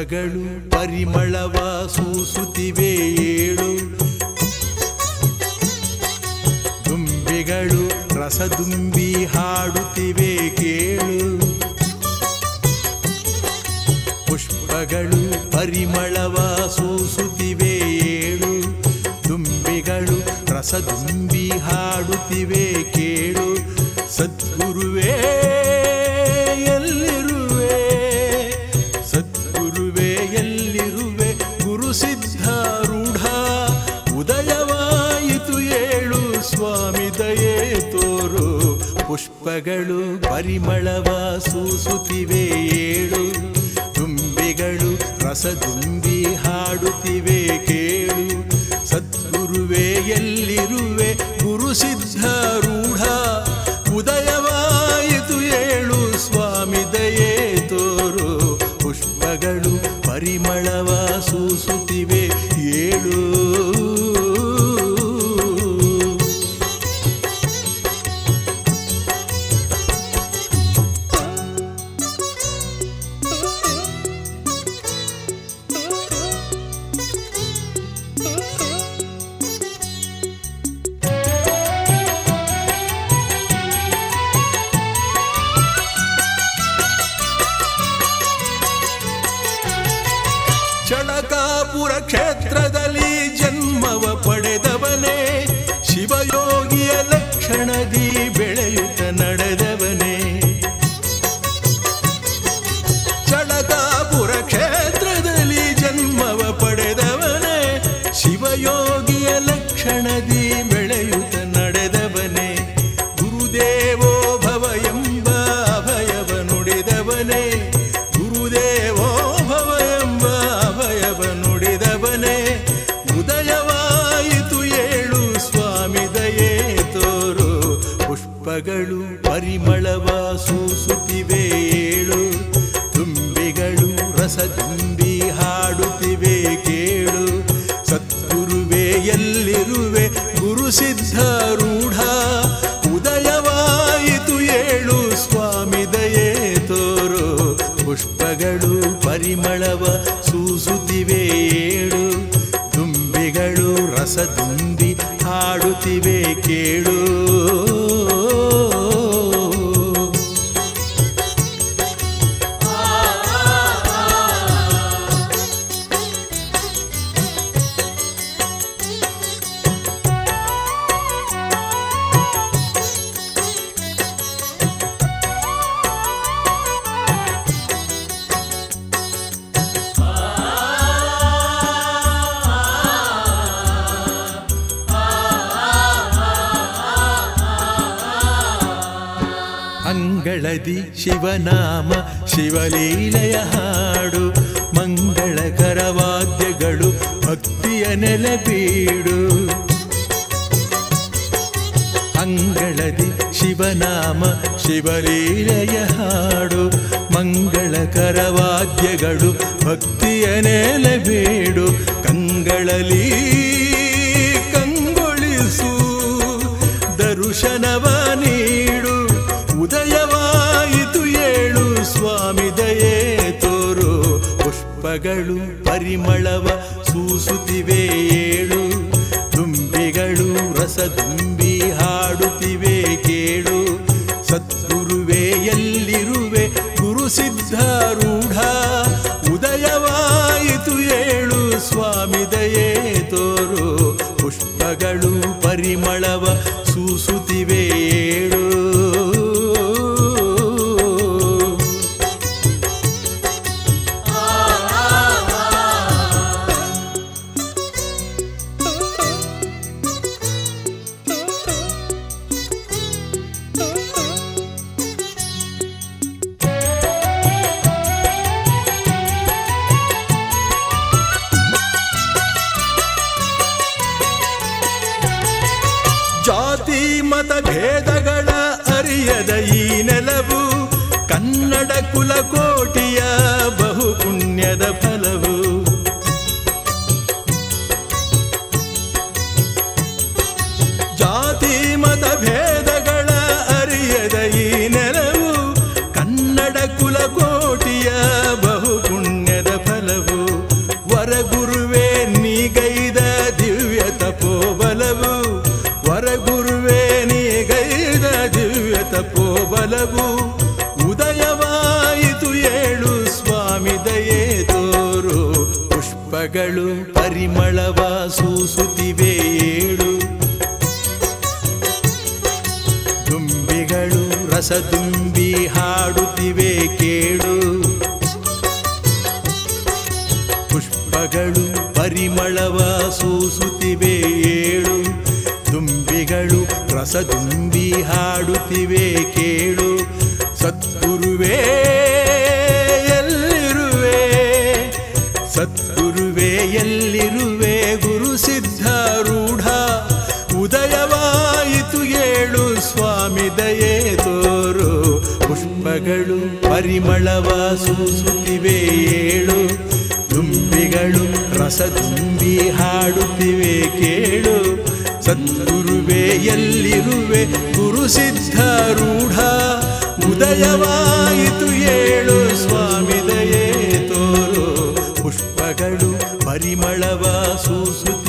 ಪುಷ್ಪಗಳು ಪರಿಮಳವ ಸೂಸುತ್ತಿವೆ ಏಳು ದುಂಬಿಗಳು ರಸದುಂಬಿ ಹಾಡುತ್ತಿವೆ ಕೇಳು ಪುಷ್ಪಗಳು ಪರಿಮಳವ ಸೂಸುತ್ತಿವೆ ಏಳು ದುಂಬಿಗಳು ರಸದುಂಬಿ ಹಾಡುತ್ತಿವೆ ಕೇಳು ಸದ್ಗುರುವೇ ಎಲ್ಲಿರುವೆ ಸದ್ಗುರುವೇ ಎಲ್ಲಿರುವೆ ಗುರು ಸಿದ್ಧಾರೂಢ ಉದಯವಾಯಿತು ಏಳು ಸ್ವಾಮಿ ದಯೆ ತೋರು ಪುಷ್ಪಗಳು ಪರಿಮಳವ ಸೂಸುತ್ತಿವೆ ಏಳು ತುಂಬಿಗಳು ರಸದುಂಬಿ ಹಾಡುತ್ತಿವೆ ಕೇಳು ಸದ್ಗುರುವೇ ಎಲ್ಲಿರುವೆ ಗುರು ಸಿದ್ಧಾರೂಢ ಉದಯವಾಯಿತು ಏಳು ಸ್ವಾಮಿ ದಯೆ ತೋರು ಪುಷ್ಪಗಳು ಪರಿಮಳವ ಸೂಸುತ್ತಿವೆ ಏಳು ಚಳಕಾಪುರ ಕ್ಷೇತ್ರದಲ್ಲಿ ಜನ್ಮವ ಪಡೆದವನೇ ಶಿವಯೋಗಿಯ ಲಕ್ಷಣದಿ ಬೆಳೆಯುತ್ತ ನಡೆದವನೇ ಚಳಕಾಪುರ ಕ್ಷೇತ್ರದಲ್ಲಿ ಜನ್ಮವ ಪಡೆದವನೇ ಶಿವಯೋಗಿಯ ಲಕ್ಷಣದಿ ಬೆಳೆಯುತ್ತ ನಡೆದವನೇ ಗುರುದೇವೋ ಭವ ಎಂಬ ಅಭಯವ ನುಡಿದವನೇ ಗುರುದೇವೋ ಭವ ಎಂಬ ಅಭಯವ ನುಡಿದವನೇ ಉದಯವಾಯಿತು ಏಳು ಸ್ವಾಮಿ ದಯೆ ತೋರು ಪುಷ್ಪಗಳು ಪರಿಮಳವ ಸೂಸುತ್ತಿವೆ ಏಳು ತುಂಬಿಗಳು ರಸದುಂಬಿ ಹಾಡುತ್ತಿವೆ ಕೇಳು ಸದ್ಗುರುವೇ ಎಲ್ಲಿರುವೆ ಗುರು ಸಿದ್ಧಾರೂಢ ಉದಯವಾಯಿತು ಏಳು ಸ್ವಾಮಿ ದಯೆ ತೋರು ಪುಷ್ಪಗಳು ಪರಿಮಳವ ಸೂಸುತ್ತಿವೆ ಏಳು ತುಂಬಿಗಳು ರಸದುಂಬಿ ಹಾಡುತ್ತಿವೆ ಕೇಳು ಅಂಗಳದಿ ಶಿವನಾಮ ಶಿವಲೀಲೆಯ ಹಾಡು ಮಂಗಳಕರ ವಾದ್ಯಗಳು ಭಕ್ತಿಯ ನೆಲೆಬೀಡು ಅಂಗಳದಿ ಶಿವನಾಮ ಶಿವಲೀಲೆಯ ಹಾಡು ಮಂಗಳಕರ ವಾದ್ಯಗಳು ಭಕ್ತಿಯ ನೆಲೆಬೀಡು ಕಂಗಳಲಿ ಕಂಗೊಳಿಸು ದರುಶನವ ನೀಡು ಉದಯವಾಯಿತು ಏಳು ಸ್ವಾಮಿ ದಯೆ ತೋರು ಪುಷ್ಪಗಳು ಪರಿಮಳವ ಸೂಸುತ್ತಿವೆ ಏಳು ತುಂಬಿಗಳು ರಸದುಂಬಿ ಹಾಡುತ್ತಿವೆ ಕೇಳು ಸದ್ಗುರುವೇ ಎಲ್ಲಿರುವೆ ಗುರು ಸಿದ್ಧಾರೂಢ ಉದಯವಾಯಿತು ಏಳು ಸ್ವಾಮಿ ದಯೆ ತೋರು ಪುಷ್ಪಗಳು ಪರಿಮಳವ ಸೂಸುತ್ತಿವೆ ಏಳು ಜಾತಿ ಮತ ಭೇದಗಳ ಅರಿಯದ ಈ ನೆಲವು ಕನ್ನಡ ಕುಲಕೋಟಿಯ ಬಹು ಪುಣ್ಯದ ಫಲವು ಜಾತಿ ಮತ ಭೇದಗಳ ಅರಿಯದ ಈ ನೆಲವು ಕನ್ನಡ ಕುಲಕೋಟಿಯ ಬಹು ಪುಣ್ಯದ ಫಲವು ಸೂಸುತ್ತಿವೆ ಏಳು ದುಂಬಿಗಳು ರಸದುಂಬಿ ಹಾಡುತ್ತಿವೆ ಕೇಳು ಪುಷ್ಪಗಳು ಪರಿಮಳವ ಸೂಸುತ್ತಿವೆ ಏಳು ದುಂಬಿಗಳು ರಸದುಂಬಿ ಹಾಡುತ್ತಿವೆ ಕೇಳು ಸದ್ಗುರುವೇ ಎಲ್ಲಿರುವೆ ಸದ್ಗುರುವೇ ಎಲ್ಲಿರುವೆ ಗುರು ಸಿದ್ಧಾರೂಢ ಉದಯವಾಯಿತು ಏಳು ಸ್ವಾಮಿ ದಯೆ ತೋರು ಪುಷ್ಪಗಳು ಪರಿಮಳವ ಸೂಸುತ್ತಿವೆ ಏಳು ದುಂಬಿಗಳು ರಸದುಂಬಿ ಹಾಡುತ್ತಿವೆ ಕೇಳು ಸದ್ಗುರುವೇ ಎಲ್ಲಿರುವೆ ಗುರು ಸಿದ್ಧಾರೂಢ ಉದಯವಾಯಿತು ಏಳು ಸ್ವಾಮಿ ದಯೆ ತೋರು ಪುಷ್ಪಗಳು ಪರಿಮಳವ ಸೂಸುತ್ತ